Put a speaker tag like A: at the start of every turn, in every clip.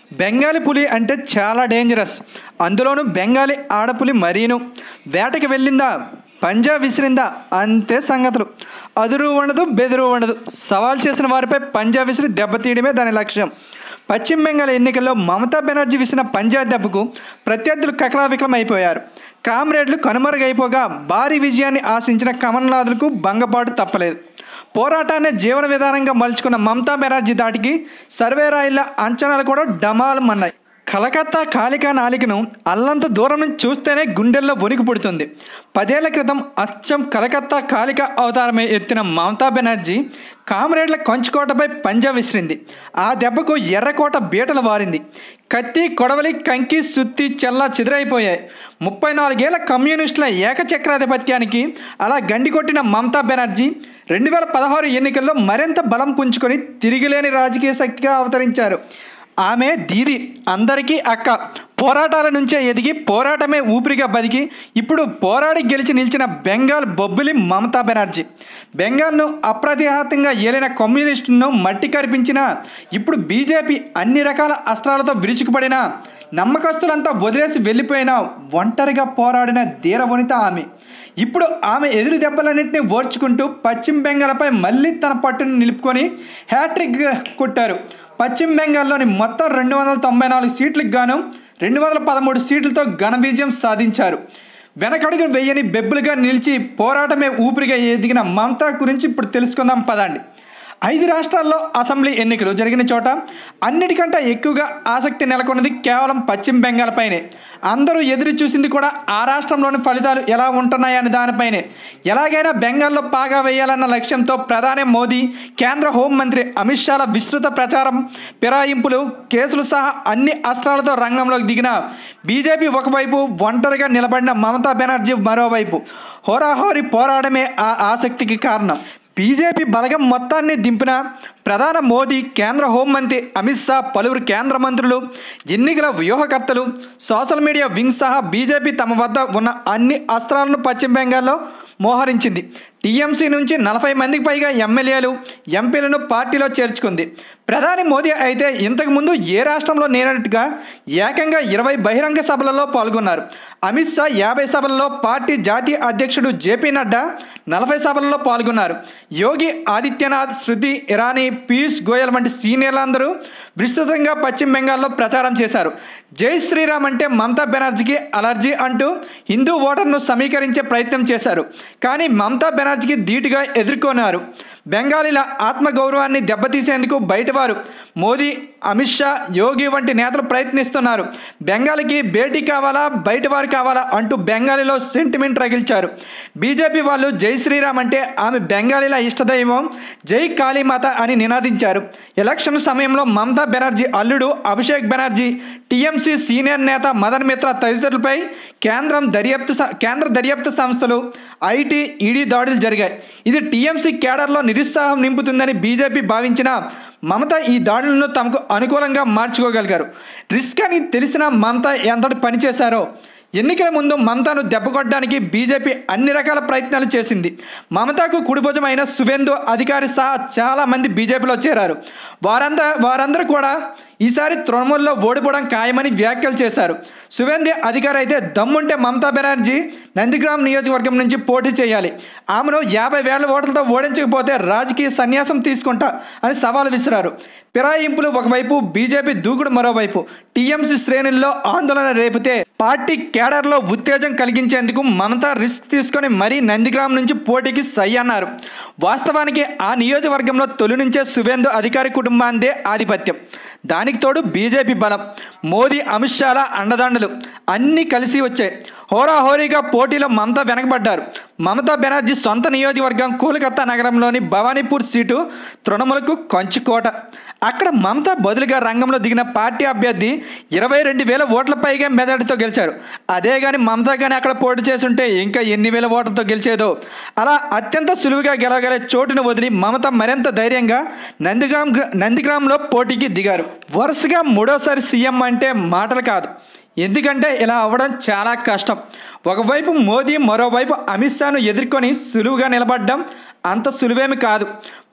A: బెంగాలీ పులి అంటే చాలా డేంజరస్ అందులోనూ బెంగాలీ ఆడపులి మరీను వేటకి వెళ్ళిందా పంజా విసిరిందా అంతే సంగతులు అదురు ఉండదు బెదురు ఉండదు సవాల్ చేసిన వారిపై పంజా విసిరి దెబ్బతీయడమే దాని లక్ష్యం పశ్చిమ బెంగాల్ ఎన్నికల్లో మమతా బెనర్జీ విసిన పంజా దెబ్బకు ప్రత్యర్థులు కకలావికలం అయిపోయారు కామ్రేడ్లు కనుమరుగైపోగా భారీ విజయాన్ని ఆశించిన కమల్నాథులకు భంగపాటు తప్పలేదు పోరాటాన్ని జీవన విధానంగా మలుచుకున్న మమతా బెనర్జీ దాటికి సర్వేరాయిల అంచనాలు కూడా డమాలమన్నాయి కలకత్తా కాళికా నాలికను అల్లంత దూరం నుంచి చూస్తేనే గుండెల్లో వణికి పుడుతుంది పదేళ్ల క్రితం అచ్చం కలకత్తా కాళిక అవతారమే ఎత్తిన మమతా బెనర్జీ కామ్రేడ్ల కంచుకోటపై పంజా విసిరింది ఆ దెబ్బకు ఎర్రకోట బీటలు వారింది కత్తి కొడవలి కంకి సుత్తి చెల్ల చిదిరైపోయాయి ముప్పై నాలుగేళ్ల కమ్యూనిస్టుల ఏకచక్రాధిపత్యానికి అలా గండి కొట్టిన మమతా బెనర్జీ రెండు వేల పదహారు ఎన్నికల్లో మరింత బలం పుంజుకొని తిరిగిలేని రాజకీయ శక్తిగా అవతరించారు ఆమె దీది అందరికీ అక్క పోరాటాల నుంచే ఎదిగి పోరాటమే ఊపిరిగా బతికి ఇప్పుడు పోరాడి గెలిచి నిలిచిన బెంగాల్ బొబ్బిలి మమతా బెనర్జీ బెంగాల్ను అప్రతిహతంగా ఏలిన కమ్యూనిస్టులను మట్టి కరిపించిన ఇప్పుడు బీజేపీ అన్ని రకాల అస్త్రాలతో విరుచుకుపడిన నమ్మకస్తులంతా వదిలేసి వెళ్ళిపోయిన ఒంటరిగా పోరాడిన ధీరవనిత ఆమె ఇప్పుడు ఆమె ఎదురు దెబ్బలన్నింటినీ ఓర్చుకుంటూ పశ్చిమ బెంగాల్పై మళ్ళీ తన పట్టును నిలుపుకొని హ్యాట్రిక్ కొట్టారు పశ్చిమ బెంగాల్లోని మొత్తం రెండు వందల తొంభై నాలుగు సీట్లకు గాను రెండు వందల పదమూడు సీట్లతో ఘన విజయం సాధించారు వెనకడుగు వెయ్యని బెబ్బులుగా నిలిచి పోరాటమే ఊపిరిగా ఎదిగిన మమతా గురించి ఇప్పుడు తెలుసుకుందాం పదండి ఐదు రాష్ట్రాల్లో అసెంబ్లీ ఎన్నికలు జరిగిన చోట అన్నిటికంటే ఎక్కువగా ఆసక్తి నెలకొన్నది కేవలం పశ్చిమ బెంగాల్ పైనే అందరూ ఎదురు చూసింది కూడా ఆ రాష్ట్రంలోని ఫలితాలు ఎలా ఉంటున్నాయని దానిపైనే ఎలాగైనా బెంగాల్లో పాగా వేయాలన్న లక్ష్యంతో ప్రధాని మోదీ కేంద్ర హోంమంత్రి అమిత్ షాల విస్తృత ప్రచారం ఫిరాయింపులు కేసులు సహా అన్ని అస్త్రాలతో రంగంలోకి దిగిన బీజేపీ ఒకవైపు ఒంటరిగా నిలబడిన మమతా బెనర్జీ మరోవైపు హోరాహోరీ పోరాడమే ఆ ఆసక్తికి కారణం బీజేపీ బలగం మొత్తాన్ని దింపిన ప్రధాన మోదీ కేంద్ర హోంమంత్రి అమిత్ షా పలువురు కేంద్ర మంత్రులు ఎన్నికల వ్యూహకర్తలు సోషల్ మీడియా వింగ్ సహా బీజేపీ తమ వద్ద ఉన్న అన్ని అస్త్రాలను పశ్చిమ బెంగాల్లో మోహరించింది టీఎంసీ నుంచి నలభై మందికి పైగా ఎమ్మెల్యేలు ఎంపీలను పార్టీలో చేర్చుకుంది ప్రధాని మోదీ అయితే ఇంతకు ముందు ఏ రాష్ట్రంలో నేనట్టుగా ఏకంగా ఇరవై బహిరంగ సభలలో పాల్గొన్నారు అమిత్ షా యాభై సభలలో పార్టీ జాతీయ అధ్యక్షుడు జేపీ నడ్డా నలభై సభలలో పాల్గొన్నారు యోగి ఆదిత్యనాథ్ శృతి ఇరానీ పీయూష్ గోయల్ వంటి సీనియర్లందరూ విస్తృతంగా పశ్చిమ బెంగాల్లో ప్రచారం చేశారు జై శ్రీరామ్ అంటే మమతా బెనర్జీకి అలర్జీ అంటూ హిందూ ఓటర్ను సమీకరించే ప్రయత్నం చేశారు కానీ మమతా బెనర్జీకి ధీటుగా ఎదుర్కొన్నారు బెంగాలీల ఆత్మగౌరవాన్ని దెబ్బతీసేందుకు బయటవారు మోదీ అమిత్ షా యోగి వంటి నేతలు ప్రయత్నిస్తున్నారు బెంగాల్కి భేటీ కావాలా బయటవారు కావాలా అంటూ బెంగాలీలో సెంటిమెంట్ రగిల్చారు బీజేపీ వాళ్ళు జై శ్రీరామ్ అంటే ఆమె బెంగాలీల ఇష్టదైవం జై కాళీమాత అని నినాదించారు ఎలక్షన్ సమయంలో మమతా బెనర్జీ అల్లుడు అభిషేక్ బెనర్జీ టీఎంసీ సీనియర్ నేత మదన్ మిత్ర తదితరులపై కేంద్రం దర్యాప్తు స- కేంద్ర దర్యాప్తు సంస్థలు ఐటీ ఈడీ దాడులు జరిగాయి ఇది టీఎంసీ కేడర్లో నిరుత్సాహం నింపుతుందని బీజేపీ భావించిన మమత ఈ దాడులను తమకు అనుకూలంగా మార్చుకోగలిగారు రిస్క్ అని తెలిసిన మమత ఎంతటి పనిచేశారో ఎన్నికల ముందు మమతాను దెబ్బకొట్టడానికి బీజేపీ అన్ని రకాల ప్రయత్నాలు చేసింది మమతాకు కుడిభుజం అయిన సువేందు అధికారి సహా చాలా మంది బీజేపీలో చేరారు వారంతా వారందరూ కూడా ఈసారి తృణమూల్లో ఓడిపోవడం ఖాయమని వ్యాఖ్యలు చేశారు సువేంద్ర అధికారి అయితే దమ్ముంటే మమతా బెనర్జీ నందిగ్రామ్ నియోజకవర్గం నుంచి పోటీ చేయాలి ఆమెను యాభై వేల ఓట్లతో ఓడించకపోతే రాజకీయ సన్యాసం తీసుకుంటా అని సవాల్ విసిరారు ఫిరాయింపులు ఒకవైపు బీజేపీ దూకుడు మరోవైపు టీఎంసీ శ్రేణుల్లో ఆందోళన రేపితే పార్టీ కేడర్లో ఉత్తేజం కలిగించేందుకు మమత రిస్క్ తీసుకొని మరీ నందిగ్రామ్ నుంచి పోటీకి సై అన్నారు వాస్తవానికి ఆ నియోజకవర్గంలో తొలి నుంచే సువేందు అధికారి కుటుంబాందే ఆధిపత్యం దానికి తోడు బీజేపీ బలం మోదీ అమిత్ షాల అండదండలు అన్నీ కలిసి వచ్చాయి హోరాహోరీగా పోటీలో మమత వెనకబడ్డారు మమతా బెనర్జీ సొంత నియోజకవర్గం కోల్కతా నగరంలోని భవానీపూర్ సీటు తృణమూలకు కంచుకోట అక్కడ మమత బదులుగా రంగంలో దిగిన పార్టీ అభ్యర్థి ఇరవై రెండు వేల ఓట్ల పైగా మెజార్టీతో గెలిచారు అదే కానీ మమత కానీ అక్కడ పోటీ చేస్తుంటే ఇంకా ఎన్ని వేల ఓట్లతో గెలిచేదో అలా అత్యంత సులువుగా గెలవగలే చోటును వదిలి మమత మరింత ధైర్యంగా నందిగ్రామ్ నందిగ్రామ్లో పోటీకి దిగారు వరుసగా మూడోసారి సీఎం అంటే మాటలు కాదు ఎందుకంటే ఇలా అవ్వడం చాలా కష్టం ఒకవైపు మోదీ మరోవైపు అమిత్ షాను ఎదుర్కొని సులువుగా నిలబడడం అంత సులువేమి కాదు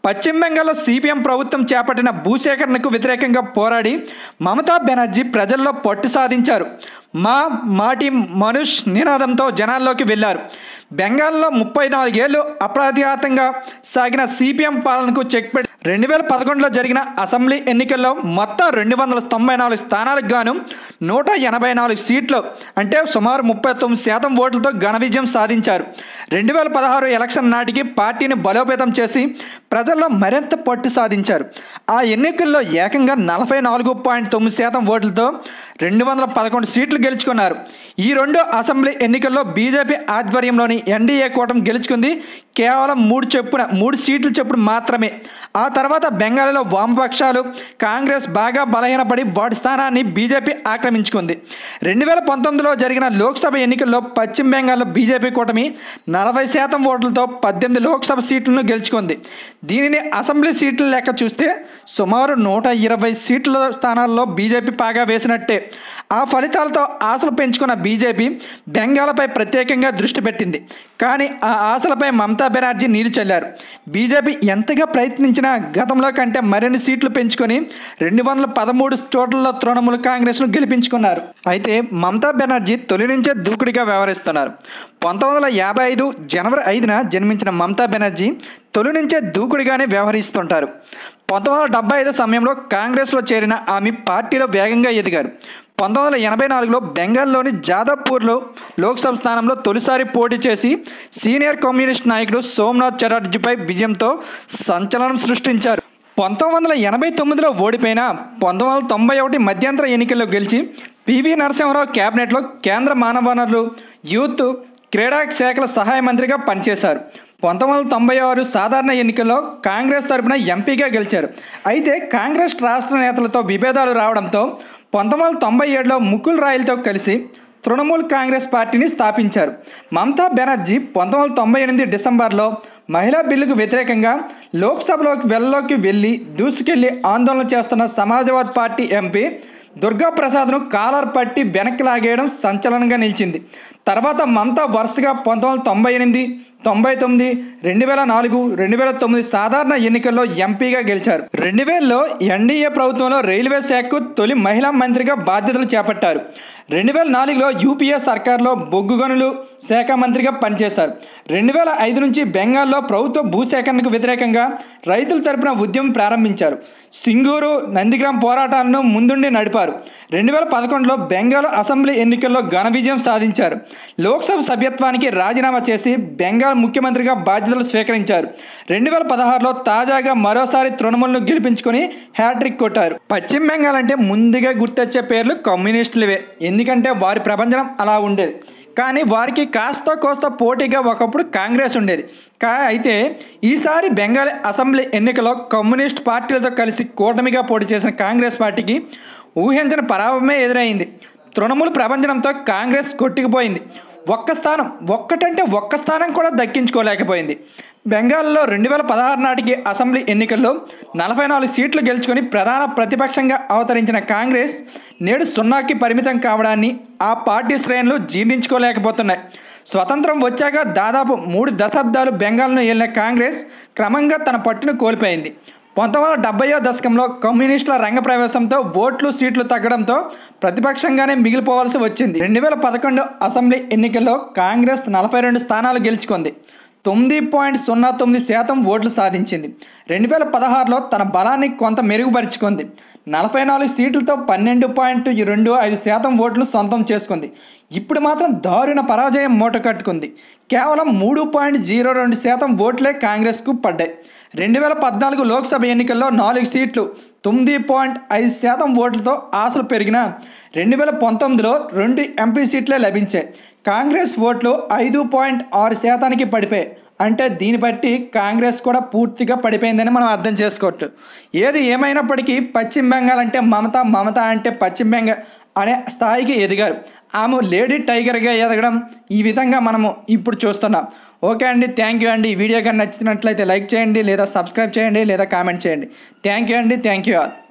A: పశ్చిమ బెంగాల్లో సిపిఎం ప్రభుత్వం చేపట్టిన భూసేకరణకు వ్యతిరేకంగా పోరాడి మమతా బెనర్జీ ప్రజల్లో పట్టు సాధించారు మా మాటి మనుష్ నినాదంతో జనాల్లోకి వెళ్ళారు బెంగాల్లో ముప్పై నాలుగేళ్లు అప్రతిహాతంగా సాగిన సిపిఎం పాలనకు చెక్ పెట్టి రెండు వేల పదకొండులో జరిగిన అసెంబ్లీ ఎన్నికల్లో మొత్తం రెండు వందల తొంభై నాలుగు స్థానాలకు గాను నూట ఎనభై నాలుగు సీట్లు అంటే సుమారు ముప్పై తొమ్మిది శాతం ఓట్లతో ఘన విజయం సాధించారు రెండు వేల పదహారు ఎలక్షన్ నాటికి పార్టీని బలోపేతం చేసి ప్రజల్లో మరింత పట్టు సాధించారు ఆ ఎన్నికల్లో ఏకంగా నలభై నాలుగు పాయింట్ తొమ్మిది శాతం ఓట్లతో రెండు వందల పదకొండు సీట్లు గెలుచుకున్నారు ఈ రెండు అసెంబ్లీ ఎన్నికల్లో బీజేపీ ఆధ్వర్యంలోని ఎన్డీఏ కూటమి గెలుచుకుంది కేవలం మూడు చెప్పున మూడు సీట్లు చెప్పుడు మాత్రమే ఆ తర్వాత బెంగాల్లో వామపక్షాలు కాంగ్రెస్ బాగా బలహీనపడి వాటి స్థానాన్ని బీజేపీ ఆక్రమించుకుంది రెండు వేల పంతొమ్మిదిలో జరిగిన లోక్సభ ఎన్నికల్లో పశ్చిమ బెంగాల్లో బీజేపీ కూటమి నలభై శాతం ఓట్లతో పద్దెనిమిది లోక్సభ సీట్లను గెలుచుకుంది దీనిని అసెంబ్లీ సీట్ల లెక్క చూస్తే సుమారు నూట ఇరవై సీట్ల స్థానాల్లో బీజేపీ పాగా వేసినట్టే ఆ ఫలితాలతో ఆశలు పెంచుకున్న బీజేపీ బెంగాల్పై ప్రత్యేకంగా దృష్టి పెట్టింది కానీ ఆ ఆశలపై మమతా బెనర్జీ నీరు చల్లారు బీజేపీ ఎంతగా ప్రయత్నించినా గతంలో కంటే మరిన్ని సీట్లు పెంచుకొని రెండు వందల పదమూడు చోట్ల తృణమూల కాంగ్రెస్ను గెలిపించుకున్నారు అయితే మమతా బెనర్జీ తొలి నుంచే దూకుడిగా వ్యవహరిస్తున్నారు పంతొమ్మిది వందల యాభై ఐదు జనవరి ఐదున జన్మించిన మమతా బెనర్జీ తొలి నుంచే దూకుడిగానే వ్యవహరిస్తుంటారు పంతొమ్మిది వందల డెబ్బై ఐదు సమయంలో కాంగ్రెస్లో చేరిన ఆమె పార్టీలో వేగంగా ఎదిగారు పంతొమ్మిది వందల ఎనభై నాలుగులో బెంగాల్లోని జాదవ్పూర్లో లోక్సభ స్థానంలో తొలిసారి పోటీ చేసి సీనియర్ కమ్యూనిస్ట్ నాయకుడు సోమనాథ్ చటర్జీపై విజయంతో సంచలనం సృష్టించారు పంతొమ్మిది వందల ఎనభై తొమ్మిదిలో ఓడిపోయిన పంతొమ్మిది వందల తొంభై ఒకటి మధ్యంతర ఎన్నికల్లో గెలిచి పివి నరసింహారావు కేబినెట్లో కేంద్ర మానవ వనరులు యూత్ క్రీడా శాఖల సహాయ మంత్రిగా పనిచేశారు పంతొమ్మిది వందల తొంభై ఆరు సాధారణ ఎన్నికల్లో కాంగ్రెస్ తరపున ఎంపీగా గెలిచారు అయితే కాంగ్రెస్ రాష్ట్ర నేతలతో విభేదాలు రావడంతో పంతొమ్మిది వందల తొంభై ఏడులో ముకుల్ రాయలతో కలిసి తృణమూల్ కాంగ్రెస్ పార్టీని స్థాపించారు మమతా బెనర్జీ పంతొమ్మిది వందల తొంభై ఎనిమిది డిసెంబర్లో మహిళా బిల్లుకు వ్యతిరేకంగా లోక్సభలోకి వెళ్ళలోకి వెళ్ళి దూసుకెళ్లి ఆందోళన చేస్తున్న సమాజ్వాద్ పార్టీ ఎంపీ దుర్గా ప్రసాద్ను కాలర్ పట్టి వెనక్కి లాగేయడం సంచలనంగా నిలిచింది తర్వాత మమతా వరుసగా పంతొమ్మిది వందల తొంభై ఎనిమిది తొంభై తొమ్మిది రెండు వేల నాలుగు రెండు వేల తొమ్మిది సాధారణ ఎన్నికల్లో ఎంపీగా గెలిచారు రెండు వేలలో ఎన్డీఏ ప్రభుత్వంలో రైల్వే శాఖకు తొలి మహిళా మంత్రిగా బాధ్యతలు చేపట్టారు రెండు వేల నాలుగులో యూపీఏ సర్కార్లో బొగ్గు గనులు శాఖ మంత్రిగా పనిచేశారు రెండు వేల ఐదు నుంచి బెంగాల్లో ప్రభుత్వ భూసేకరణకు వ్యతిరేకంగా రైతుల తరపున ఉద్యమం ప్రారంభించారు సింగూరు నందిగ్రామ్ పోరాటాలను ముందుండి నడిపారు రెండు వేల పదకొండులో బెంగాల్ అసెంబ్లీ ఎన్నికల్లో ఘన విజయం సాధించారు లోక్సభ సభ్యత్వానికి రాజీనామా చేసి బెంగాల్ ముఖ్యమంత్రిగా బాధ్యతలు స్వీకరించారు రెండు వేల పదహారులో తాజాగా మరోసారి తృణమూల్ను గెలిపించుకొని హ్యాట్రిక్ కొట్టారు పశ్చిమ బెంగాల్ అంటే ముందుగా గుర్తొచ్చే పేర్లు కమ్యూనిస్టులవే ఎందుకంటే వారి ప్రపంచం అలా ఉండేది కానీ వారికి కాస్త కోస్త పోటీగా ఒకప్పుడు కాంగ్రెస్ ఉండేది కా అయితే ఈసారి బెంగాల్ అసెంబ్లీ ఎన్నికలో కమ్యూనిస్ట్ పార్టీలతో కలిసి కూటమిగా పోటీ చేసిన కాంగ్రెస్ పార్టీకి ఊహించని పరాభవమే ఎదురైంది తృణమూల ప్రభంజనంతో కాంగ్రెస్ కొట్టుకుపోయింది ఒక్క స్థానం ఒక్కటంటే ఒక్క స్థానం కూడా దక్కించుకోలేకపోయింది బెంగాల్లో రెండు వేల పదహారు నాటికి అసెంబ్లీ ఎన్నికల్లో నలభై నాలుగు సీట్లు గెలుచుకొని ప్రధాన ప్రతిపక్షంగా అవతరించిన కాంగ్రెస్ నేడు సున్నాకి పరిమితం కావడాన్ని ఆ పార్టీ శ్రేణులు జీర్ణించుకోలేకపోతున్నాయి స్వతంత్రం వచ్చాక దాదాపు మూడు దశాబ్దాలు బెంగాల్ను ఏలిన కాంగ్రెస్ క్రమంగా తన పట్టును కోల్పోయింది పంతొమ్మిది వందల డెబ్బయో దశకంలో కమ్యూనిస్టుల రంగప్రవేశంతో ఓట్లు సీట్లు తగ్గడంతో ప్రతిపక్షంగానే మిగిలిపోవాల్సి వచ్చింది రెండు వేల పదకొండు అసెంబ్లీ ఎన్నికల్లో కాంగ్రెస్ నలభై రెండు స్థానాలు గెలుచుకుంది తొమ్మిది పాయింట్ సున్నా తొమ్మిది శాతం ఓట్లు సాధించింది రెండు వేల పదహారులో తన బలాన్ని కొంత మెరుగుపరుచుకుంది నలభై నాలుగు సీట్లతో పన్నెండు పాయింట్ రెండు ఐదు శాతం ఓట్లు సొంతం చేసుకుంది ఇప్పుడు మాత్రం దారుణ పరాజయం మూట కట్టుకుంది కేవలం మూడు పాయింట్ జీరో రెండు శాతం ఓట్లే కాంగ్రెస్కు పడ్డాయి రెండు వేల పద్నాలుగు లోక్సభ ఎన్నికల్లో నాలుగు సీట్లు తొమ్మిది పాయింట్ ఐదు శాతం ఓట్లతో ఆశలు పెరిగిన రెండు వేల పంతొమ్మిదిలో రెండు ఎంపీ సీట్లే లభించాయి కాంగ్రెస్ ఓట్లు ఐదు పాయింట్ ఆరు శాతానికి పడిపోయాయి అంటే దీన్ని బట్టి కాంగ్రెస్ కూడా పూర్తిగా పడిపోయిందని మనం అర్థం చేసుకోవచ్చు ఏది ఏమైనప్పటికీ పశ్చిమ బెంగాల్ అంటే మమత మమత అంటే పశ్చిమ బెంగాల్ అనే స్థాయికి ఎదిగారు ఆమె లేడీ టైగర్గా ఎదగడం ఈ విధంగా మనము ఇప్పుడు చూస్తున్నాం ఓకే అండి థ్యాంక్ యూ అండి ఈ వీడియో కానీ నచ్చినట్లయితే లైక్ చేయండి లేదా సబ్స్క్రైబ్ చేయండి లేదా కామెంట్ చేయండి థ్యాంక్ యూ అండి థ్యాంక్ యూ ఆల్